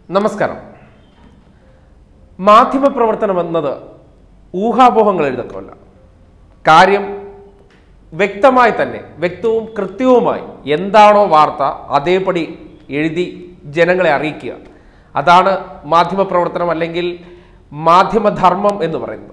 നമസ്കാരം മാധ്യമപ്രവർത്തനം എന്നത് ഊഹാപോഹങ്ങൾ എഴുതക്കമല്ല കാര്യം വ്യക്തമായി തന്നെ വ്യക്തവും കൃത്യവുമായി എന്താണോ വാർത്ത അതേപടി എഴുതി ജനങ്ങളെ അറിയിക്കുക അതാണ് മാധ്യമപ്രവർത്തനം അല്ലെങ്കിൽ മാധ്യമധർമ്മം എന്ന് പറയുന്നത്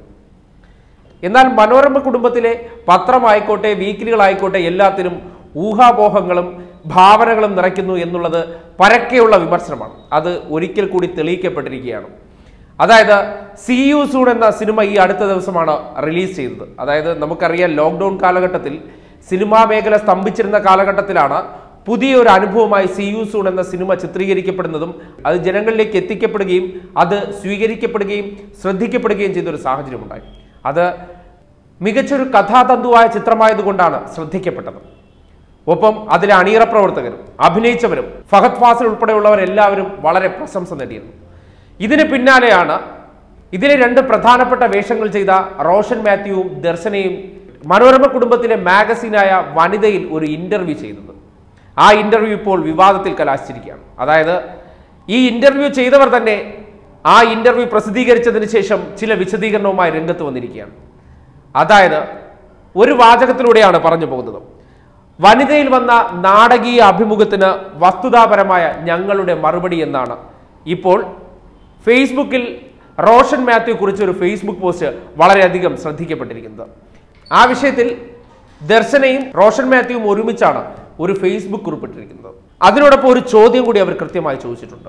എന്നാൽ മനോരമ കുടുംബത്തിലെ പത്രമായിക്കോട്ടെ വീക്കിലികളായിക്കോട്ടെ എല്ലാത്തിനും ഊഹാപോഹങ്ങളും ഭാവനകളും നിറയ്ക്കുന്നു എന്നുള്ളത് പരക്കെയുള്ള വിമർശനമാണ് അത് ഒരിക്കൽ കൂടി തെളിയിക്കപ്പെട്ടിരിക്കുകയാണ് അതായത് സി യു സൂൺ എന്ന സിനിമ ഈ അടുത്ത ദിവസമാണ് റിലീസ് ചെയ്തത് അതായത് നമുക്കറിയാം ലോക്ക്ഡൗൺ കാലഘട്ടത്തിൽ സിനിമാ മേഖല സ്തംഭിച്ചിരുന്ന കാലഘട്ടത്തിലാണ് പുതിയൊരു അനുഭവമായി സി യു സൂൺ എന്ന സിനിമ ചിത്രീകരിക്കപ്പെടുന്നതും അത് ജനങ്ങളിലേക്ക് എത്തിക്കപ്പെടുകയും അത് സ്വീകരിക്കപ്പെടുകയും ശ്രദ്ധിക്കപ്പെടുകയും ചെയ്തൊരു സാഹചര്യമുണ്ടായി അത് മികച്ചൊരു കഥാതന്തുവായ ചിത്രമായതുകൊണ്ടാണ് ശ്രദ്ധിക്കപ്പെട്ടത് ഒപ്പം അതിലെ അണിയറ പ്രവർത്തകരും അഭിനയിച്ചവരും ഫഹദ് ഫാസിൽ ഉൾപ്പെടെയുള്ളവരെല്ലാവരും വളരെ പ്രശംസ നേടിയിരുന്നു ഇതിന് പിന്നാലെയാണ് ഇതിലെ രണ്ട് പ്രധാനപ്പെട്ട വേഷങ്ങൾ ചെയ്ത റോഷൻ മാത്യുവും ദർശനയും മനോരമ കുടുംബത്തിലെ മാഗസീനായ വനിതയിൽ ഒരു ഇന്റർവ്യൂ ചെയ്തത് ആ ഇന്റർവ്യൂ ഇപ്പോൾ വിവാദത്തിൽ കലാശിച്ചിരിക്കുകയാണ് അതായത് ഈ ഇന്റർവ്യൂ ചെയ്തവർ തന്നെ ആ ഇന്റർവ്യൂ പ്രസിദ്ധീകരിച്ചതിന് ശേഷം ചില വിശദീകരണവുമായി രംഗത്ത് വന്നിരിക്കുകയാണ് അതായത് ഒരു വാചകത്തിലൂടെയാണ് പറഞ്ഞു പോകുന്നത് വനിതയിൽ വന്ന നാടകീയ അഭിമുഖത്തിന് വസ്തുതാപരമായ ഞങ്ങളുടെ മറുപടി എന്നാണ് ഇപ്പോൾ ഫേസ്ബുക്കിൽ റോഷൻ മാത്യു കുറിച്ച് ഒരു ഫേസ്ബുക്ക് പോസ്റ്റ് വളരെയധികം ശ്രദ്ധിക്കപ്പെട്ടിരിക്കുന്നത് ആ വിഷയത്തിൽ ദർശനയും റോഷൻ മാത്യുവും ഒരുമിച്ചാണ് ഒരു ഫേസ്ബുക്ക് കുറിപ്പിട്ടിരിക്കുന്നത് അതിനോടൊപ്പം ഒരു ചോദ്യം കൂടി അവർ കൃത്യമായി ചോദിച്ചിട്ടുണ്ട്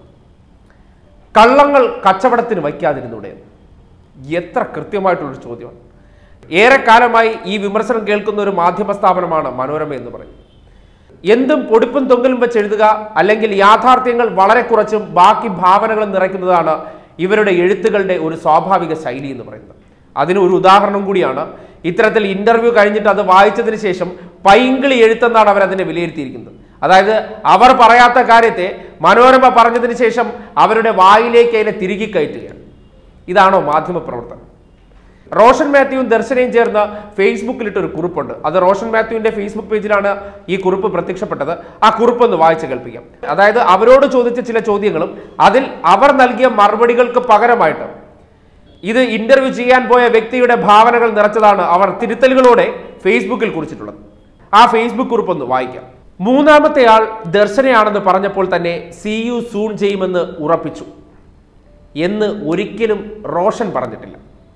കള്ളങ്ങൾ കച്ചവടത്തിന് വയ്ക്കാതിരുന്നൂടെ എത്ര കൃത്യമായിട്ടുള്ളൊരു ചോദ്യമാണ് ഏറെക്കാലമായി ഈ വിമർശനം കേൾക്കുന്ന ഒരു മാധ്യമ സ്ഥാപനമാണ് മനോരമ എന്ന് പറയുന്നത് എന്തും പൊടിപ്പും തൊങ്ങലും വെച്ച് എഴുതുക അല്ലെങ്കിൽ യാഥാർത്ഥ്യങ്ങൾ വളരെ കുറച്ചും ബാക്കി ഭാവനകളും നിറയ്ക്കുന്നതാണ് ഇവരുടെ എഴുത്തുകളുടെ ഒരു സ്വാഭാവിക ശൈലി എന്ന് പറയുന്നത് അതിന് ഒരു ഉദാഹരണം കൂടിയാണ് ഇത്തരത്തിൽ ഇന്റർവ്യൂ കഴിഞ്ഞിട്ട് അത് വായിച്ചതിന് ശേഷം പൈങ്കിളി എഴുത്തെന്നാണ് അവർ അതിനെ വിലയിരുത്തിയിരിക്കുന്നത് അതായത് അവർ പറയാത്ത കാര്യത്തെ മനോരമ പറഞ്ഞതിന് ശേഷം അവരുടെ വായിലേക്ക് അതിനെ തിരികെ കയറ്റുകയാണ് ഇതാണോ മാധ്യമ പ്രവർത്തനം റോഷൻ മാത്യുവും ദർശനയും ചേർന്ന് ഫേസ്ബുക്കിലിട്ട് ഒരു കുറിപ്പുണ്ട് അത് റോഷൻ മാത്യുവിന്റെ ഫേസ്ബുക്ക് പേജിലാണ് ഈ കുറിപ്പ് പ്രത്യക്ഷപ്പെട്ടത് ആ കുറിപ്പ് ഒന്ന് വായിച്ച് കേൾപ്പിക്കാം അതായത് അവരോട് ചോദിച്ച ചില ചോദ്യങ്ങളും അതിൽ അവർ നൽകിയ മറുപടികൾക്ക് പകരമായിട്ട് ഇത് ഇന്റർവ്യൂ ചെയ്യാൻ പോയ വ്യക്തിയുടെ ഭാവനകൾ നിറച്ചതാണ് അവർ തിരുത്തലുകളോടെ ഫേസ്ബുക്കിൽ കുറിച്ചിട്ടുള്ളത് ആ ഫേസ്ബുക്ക് കുറിപ്പ് ഒന്ന് വായിക്കാം മൂന്നാമത്തെ ആൾ ദർശനയാണെന്ന് പറഞ്ഞപ്പോൾ തന്നെ സി യു സൂൺ ചെയ്യുമെന്ന് ഉറപ്പിച്ചു എന്ന് ഒരിക്കലും റോഷൻ പറഞ്ഞിട്ടില്ല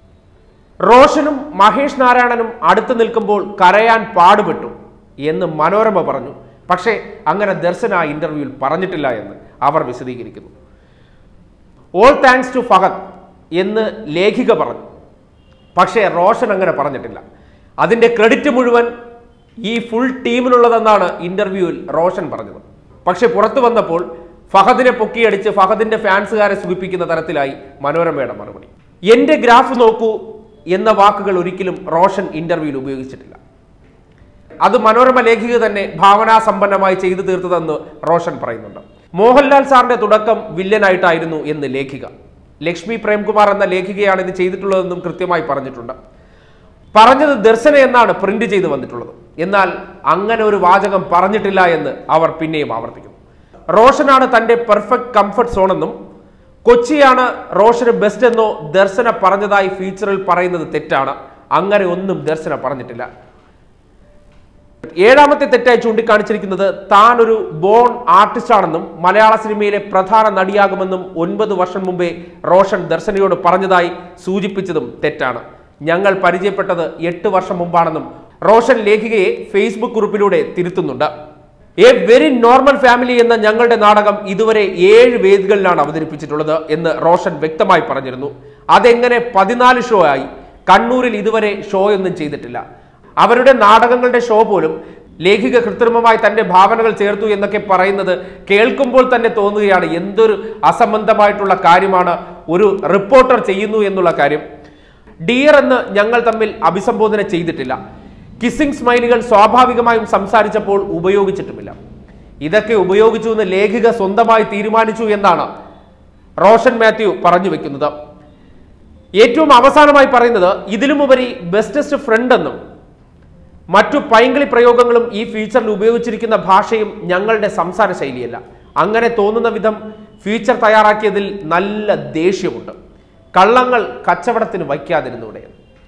റോഷനും മഹേഷ് നാരായണനും അടുത്ത് നിൽക്കുമ്പോൾ കരയാൻ പാടുപെട്ടു എന്ന് മനോരമ പറഞ്ഞു പക്ഷേ അങ്ങനെ ദർശന ആ ഇന്റർവ്യൂവിൽ പറഞ്ഞിട്ടില്ല എന്ന് അവർ വിശദീകരിക്കുന്നു ഓൾ താങ്ക്സ് ടു ഫഹദ് എന്ന് ലേഖിക പറഞ്ഞു പക്ഷേ റോഷൻ അങ്ങനെ പറഞ്ഞിട്ടില്ല അതിൻ്റെ ക്രെഡിറ്റ് മുഴുവൻ ഈ ഫുൾ ടീമിനുള്ളതെന്നാണ് ഇന്റർവ്യൂവിൽ റോഷൻ പറഞ്ഞത് പക്ഷെ പുറത്തു വന്നപ്പോൾ ഫഹദിനെ പൊക്കിയടിച്ച് ഫഹദിന്റെ ഫാൻസുകാരെ സുഖിപ്പിക്കുന്ന തരത്തിലായി മനോരമയുടെ മറുപടി എന്റെ ഗ്രാഫ് നോക്കൂ എന്ന വാക്കുകൾ ഒരിക്കലും റോഷൻ ഇന്റർവ്യൂവിൽ ഉപയോഗിച്ചിട്ടില്ല അത് മനോരമ ലേഖിക തന്നെ ഭാവനാസമ്പന്നമായി ചെയ്തു തീർത്തതെന്ന് റോഷൻ പറയുന്നുണ്ട് മോഹൻലാൽ സാറിന്റെ തുടക്കം വില്ലനായിട്ടായിരുന്നു എന്ന് ലേഖിക ലക്ഷ്മി പ്രേംകുമാർ എന്ന ലേഖികയാണ് ഇത് ചെയ്തിട്ടുള്ളതെന്നും കൃത്യമായി പറഞ്ഞിട്ടുണ്ട് പറഞ്ഞത് ദർശന എന്നാണ് പ്രിന്റ് ചെയ്ത് വന്നിട്ടുള്ളത് എന്നാൽ അങ്ങനെ ഒരു വാചകം പറഞ്ഞിട്ടില്ല എന്ന് അവർ പിന്നെയും ആവർത്തിക്കുന്നു റോഷനാണ് തന്റെ പെർഫെക്റ്റ് കംഫർട്ട് സോണെന്നും കൊച്ചിയാണ് റോഷന് ബെസ്റ്റ് എന്നോ ദർശന പറഞ്ഞതായി ഫീച്ചറിൽ പറയുന്നത് തെറ്റാണ് അങ്ങനെ ഒന്നും ദർശന പറഞ്ഞിട്ടില്ല ഏഴാമത്തെ തെറ്റായി ചൂണ്ടിക്കാണിച്ചിരിക്കുന്നത് താൻ ഒരു ബോൺ ആർട്ടിസ്റ്റ് ആണെന്നും മലയാള സിനിമയിലെ പ്രധാന നടിയാകുമെന്നും ഒൻപത് വർഷം മുമ്പേ റോഷൻ ദർശനയോട് പറഞ്ഞതായി സൂചിപ്പിച്ചതും തെറ്റാണ് ഞങ്ങൾ പരിചയപ്പെട്ടത് എട്ട് വർഷം മുമ്പാണെന്നും റോഷൻ ലേഖികയെ ഫേസ്ബുക്ക് കുറിപ്പിലൂടെ തിരുത്തുന്നുണ്ട് എ വെരി നോർമൽ ഫാമിലി എന്ന ഞങ്ങളുടെ നാടകം ഇതുവരെ ഏഴ് വേദികളിലാണ് അവതരിപ്പിച്ചിട്ടുള്ളത് എന്ന് റോഷൻ വ്യക്തമായി പറഞ്ഞിരുന്നു അതെങ്ങനെ പതിനാല് ഷോ ആയി കണ്ണൂരിൽ ഇതുവരെ ഷോ ഒന്നും ചെയ്തിട്ടില്ല അവരുടെ നാടകങ്ങളുടെ ഷോ പോലും ലേഖിക കൃത്രിമമായി തന്റെ ഭാവനകൾ ചേർത്തു എന്നൊക്കെ പറയുന്നത് കേൾക്കുമ്പോൾ തന്നെ തോന്നുകയാണ് എന്തൊരു അസംബന്ധമായിട്ടുള്ള കാര്യമാണ് ഒരു റിപ്പോർട്ടർ ചെയ്യുന്നു എന്നുള്ള കാര്യം ഡിയർ എന്ന് ഞങ്ങൾ തമ്മിൽ അഭിസംബോധന ചെയ്തിട്ടില്ല കിസ്സിംഗ് സ്മൈലുകൾ സ്വാഭാവികമായും സംസാരിച്ചപ്പോൾ ഉപയോഗിച്ചിട്ടുമില്ല ഇതൊക്കെ ഉപയോഗിച്ചു എന്ന് ലേഖിക സ്വന്തമായി തീരുമാനിച്ചു എന്നാണ് റോഷൻ മാത്യു പറഞ്ഞു വെക്കുന്നത് ഏറ്റവും അവസാനമായി പറയുന്നത് ഇതിലുമുപരി ബെസ്റ്റസ്റ്റ് ഫ്രണ്ട് എന്നും മറ്റു പൈങ്കിളി പ്രയോഗങ്ങളും ഈ ഫീച്ചറിൽ ഉപയോഗിച്ചിരിക്കുന്ന ഭാഷയും ഞങ്ങളുടെ സംസാര ശൈലിയല്ല അങ്ങനെ തോന്നുന്ന വിധം ഫീച്ചർ തയ്യാറാക്കിയതിൽ നല്ല ദേഷ്യമുണ്ട് കള്ളങ്ങൾ കച്ചവടത്തിന് വയ്ക്കാതിരുന്നൂടെ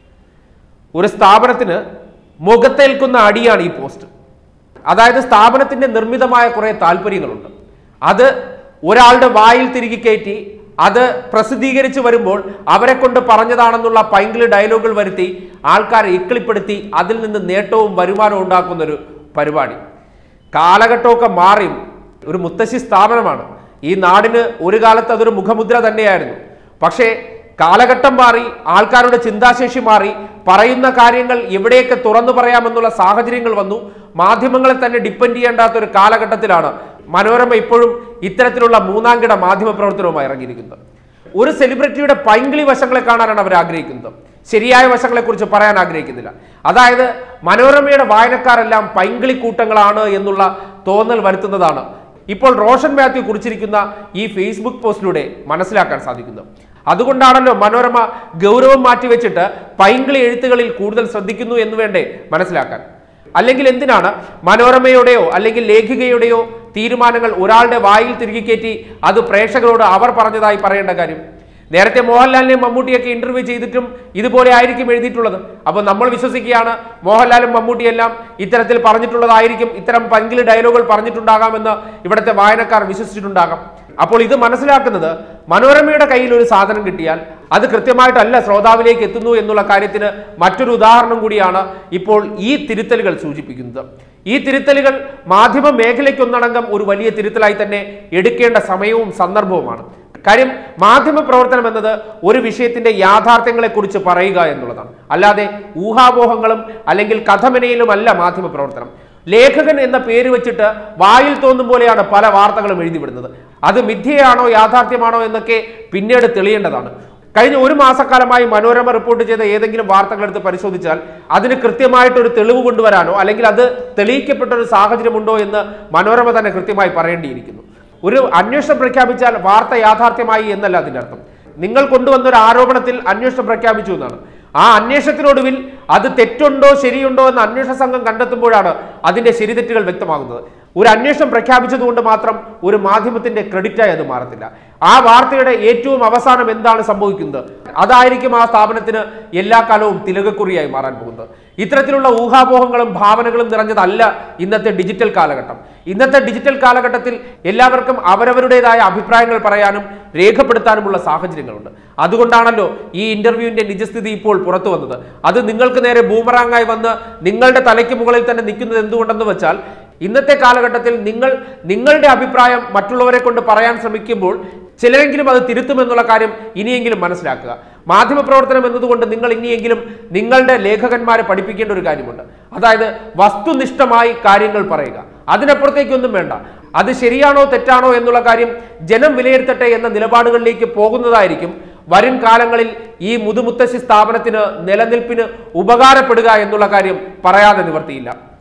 ഒരു സ്ഥാപനത്തിന് മുഖത്തേൽക്കുന്ന അടിയാണ് ഈ പോസ്റ്റ് അതായത് സ്ഥാപനത്തിന്റെ നിർമ്മിതമായ കുറെ താല്പര്യങ്ങളുണ്ട് അത് ഒരാളുടെ വായിൽ തിരികെ കയറ്റി അത് പ്രസിദ്ധീകരിച്ച് വരുമ്പോൾ അവരെ കൊണ്ട് പറഞ്ഞതാണെന്നുള്ള പൈങ്കിളി ഡയലോഗുകൾ വരുത്തി ആൾക്കാരെ ഇക്കിളിപ്പെടുത്തി അതിൽ നിന്ന് നേട്ടവും വരുമാനവും ഉണ്ടാക്കുന്ന ഒരു പരിപാടി കാലഘട്ടമൊക്കെ മാറി ഒരു മുത്തശ്ശി സ്ഥാപനമാണ് ഈ നാടിന് ഒരു കാലത്ത് അതൊരു മുഖമുദ്ര തന്നെയായിരുന്നു പക്ഷേ കാലഘട്ടം മാറി ആൾക്കാരുടെ ചിന്താശേഷി മാറി പറയുന്ന കാര്യങ്ങൾ എവിടെയൊക്കെ തുറന്നു പറയാമെന്നുള്ള സാഹചര്യങ്ങൾ വന്നു മാധ്യമങ്ങളെ തന്നെ ഡിപ്പെൻഡ് ചെയ്യേണ്ടാത്ത ഒരു കാലഘട്ടത്തിലാണ് മനോരമ ഇപ്പോഴും ഇത്തരത്തിലുള്ള മൂന്നാംകിട മാധ്യമ പ്രവർത്തനവുമായി ഇറങ്ങിയിരിക്കുന്നത് ഒരു സെലിബ്രിറ്റിയുടെ പൈങ്കിളി വശങ്ങളെ കാണാനാണ് അവർ ആഗ്രഹിക്കുന്നത് ശരിയായ വശങ്ങളെക്കുറിച്ച് പറയാൻ ആഗ്രഹിക്കുന്നില്ല അതായത് മനോരമയുടെ വായനക്കാരെല്ലാം പൈങ്കിളി കൂട്ടങ്ങളാണ് എന്നുള്ള തോന്നൽ വരുത്തുന്നതാണ് ഇപ്പോൾ റോഷൻ മാത്യു കുറിച്ചിരിക്കുന്ന ഈ ഫേസ്ബുക്ക് പോസ്റ്റിലൂടെ മനസ്സിലാക്കാൻ സാധിക്കുന്നത് അതുകൊണ്ടാണല്ലോ മനോരമ ഗൗരവം മാറ്റിവെച്ചിട്ട് പൈങ്കിളി എഴുത്തുകളിൽ കൂടുതൽ ശ്രദ്ധിക്കുന്നു എന്ന് വേണ്ടേ മനസ്സിലാക്കാൻ അല്ലെങ്കിൽ എന്തിനാണ് മനോരമയുടെയോ അല്ലെങ്കിൽ ലേഖികയുടെയോ തീരുമാനങ്ങൾ ഒരാളുടെ വായിൽ തിരികെ കയറ്റി അത് പ്രേക്ഷകരോട് അവർ പറഞ്ഞതായി പറയേണ്ട കാര്യം നേരത്തെ മോഹൻലാലിനെയും മമ്മൂട്ടിയൊക്കെ ഇന്റർവ്യൂ ചെയ്തിട്ടും ഇതുപോലെ ആയിരിക്കും എഴുതിയിട്ടുള്ളത് അപ്പോൾ നമ്മൾ വിശ്വസിക്കുകയാണ് മോഹൻലാലും മമ്മൂട്ടിയെല്ലാം ഇത്തരത്തിൽ പറഞ്ഞിട്ടുള്ളതായിരിക്കും ഇത്തരം പങ്കില് ഡയലോഗുകൾ പറഞ്ഞിട്ടുണ്ടാകാമെന്ന് ഇവിടുത്തെ വായനക്കാർ വിശ്വസിച്ചിട്ടുണ്ടാകാം അപ്പോൾ ഇത് മനസ്സിലാക്കുന്നത് മനോരമയുടെ കയ്യിൽ ഒരു സാധനം കിട്ടിയാൽ അത് കൃത്യമായിട്ടല്ല ശ്രോതാവിലേക്ക് എത്തുന്നു എന്നുള്ള കാര്യത്തിന് മറ്റൊരു ഉദാഹരണം കൂടിയാണ് ഇപ്പോൾ ഈ തിരുത്തലുകൾ സൂചിപ്പിക്കുന്നത് ഈ തിരുത്തലുകൾ മാധ്യമ മേഖലയ്ക്കൊന്നടങ്കം ഒരു വലിയ തിരുത്തലായി തന്നെ എടുക്കേണ്ട സമയവും സന്ദർഭവുമാണ് കാര്യം മാധ്യമ പ്രവർത്തനം എന്നത് ഒരു വിഷയത്തിന്റെ യാഥാർത്ഥ്യങ്ങളെക്കുറിച്ച് പറയുക എന്നുള്ളതാണ് അല്ലാതെ ഊഹാപോഹങ്ങളും അല്ലെങ്കിൽ കഥമനയിലും അല്ല മാധ്യമ പ്രവർത്തനം ലേഖകൻ എന്ന പേര് വെച്ചിട്ട് വായിൽ തോന്നും പോലെയാണ് പല വാർത്തകളും എഴുതിവിടുന്നത് അത് മിഥ്യയാണോ യാഥാർത്ഥ്യമാണോ എന്നൊക്കെ പിന്നീട് തെളിയേണ്ടതാണ് കഴിഞ്ഞ ഒരു മാസക്കാലമായി മനോരമ റിപ്പോർട്ട് ചെയ്ത ഏതെങ്കിലും വാർത്തകൾ എടുത്ത് പരിശോധിച്ചാൽ അതിന് കൃത്യമായിട്ടൊരു തെളിവ് കൊണ്ടുവരാനോ അല്ലെങ്കിൽ അത് തെളിയിക്കപ്പെട്ട ഒരു സാഹചര്യമുണ്ടോ എന്ന് മനോരമ തന്നെ കൃത്യമായി പറയേണ്ടിയിരിക്കുന്നു ഒരു അന്വേഷണം പ്രഖ്യാപിച്ചാൽ വാർത്ത യാഥാർത്ഥ്യമായി എന്നല്ല അതിന്റെ അർത്ഥം നിങ്ങൾ കൊണ്ടുവന്ന ഒരു ആരോപണത്തിൽ അന്വേഷണം പ്രഖ്യാപിച്ചു എന്നാണ് ആ അന്വേഷണത്തിനൊടുവിൽ അത് തെറ്റുണ്ടോ ശരിയുണ്ടോ എന്ന് അന്വേഷണ സംഘം കണ്ടെത്തുമ്പോഴാണ് അതിന്റെ ശരിതെറ്റുകൾ വ്യക്തമാകുന്നത് ഒരു അന്വേഷണം പ്രഖ്യാപിച്ചതുകൊണ്ട് മാത്രം ഒരു മാധ്യമത്തിന്റെ ക്രെഡിറ്റായി അത് മാറത്തില്ല ആ വാർത്തയുടെ ഏറ്റവും അവസാനം എന്താണ് സംഭവിക്കുന്നത് അതായിരിക്കും ആ സ്ഥാപനത്തിന് എല്ലാ കാലവും തിലകക്കുറിയായി മാറാൻ പോകുന്നത് ഇത്തരത്തിലുള്ള ഊഹാപോഹങ്ങളും ഭാവനകളും നിറഞ്ഞതല്ല ഇന്നത്തെ ഡിജിറ്റൽ കാലഘട്ടം ഇന്നത്തെ ഡിജിറ്റൽ കാലഘട്ടത്തിൽ എല്ലാവർക്കും അവരവരുടേതായ അഭിപ്രായങ്ങൾ പറയാനും രേഖപ്പെടുത്താനുമുള്ള സാഹചര്യങ്ങളുണ്ട് അതുകൊണ്ടാണല്ലോ ഈ ഇന്റർവ്യൂവിന്റെ നിജസ്ഥിതി ഇപ്പോൾ പുറത്തു വന്നത് അത് നിങ്ങൾക്ക് നേരെ ബൂമറാങ്ങായി വന്ന് നിങ്ങളുടെ തലയ്ക്ക് മുകളിൽ തന്നെ നിൽക്കുന്നത് എന്തുകൊണ്ടെന്ന് വെച്ചാൽ ഇന്നത്തെ കാലഘട്ടത്തിൽ നിങ്ങൾ നിങ്ങളുടെ അഭിപ്രായം മറ്റുള്ളവരെ കൊണ്ട് പറയാൻ ശ്രമിക്കുമ്പോൾ ചിലരെങ്കിലും അത് തിരുത്തുമെന്നുള്ള കാര്യം ഇനിയെങ്കിലും മനസ്സിലാക്കുക മാധ്യമപ്രവർത്തനം എന്നതുകൊണ്ട് നിങ്ങൾ ഇനിയെങ്കിലും നിങ്ങളുടെ ലേഖകന്മാരെ പഠിപ്പിക്കേണ്ട ഒരു കാര്യമുണ്ട് അതായത് വസ്തുനിഷ്ഠമായി കാര്യങ്ങൾ പറയുക അതിനപ്പുറത്തേക്കൊന്നും വേണ്ട അത് ശരിയാണോ തെറ്റാണോ എന്നുള്ള കാര്യം ജനം വിലയിരുത്തട്ടെ എന്ന നിലപാടുകളിലേക്ക് പോകുന്നതായിരിക്കും വരും കാലങ്ങളിൽ ഈ മുതുമുത്തശ്ശി സ്ഥാപനത്തിന് നിലനിൽപ്പിന് ഉപകാരപ്പെടുക എന്നുള്ള കാര്യം പറയാതെ നിവർത്തിയില്ല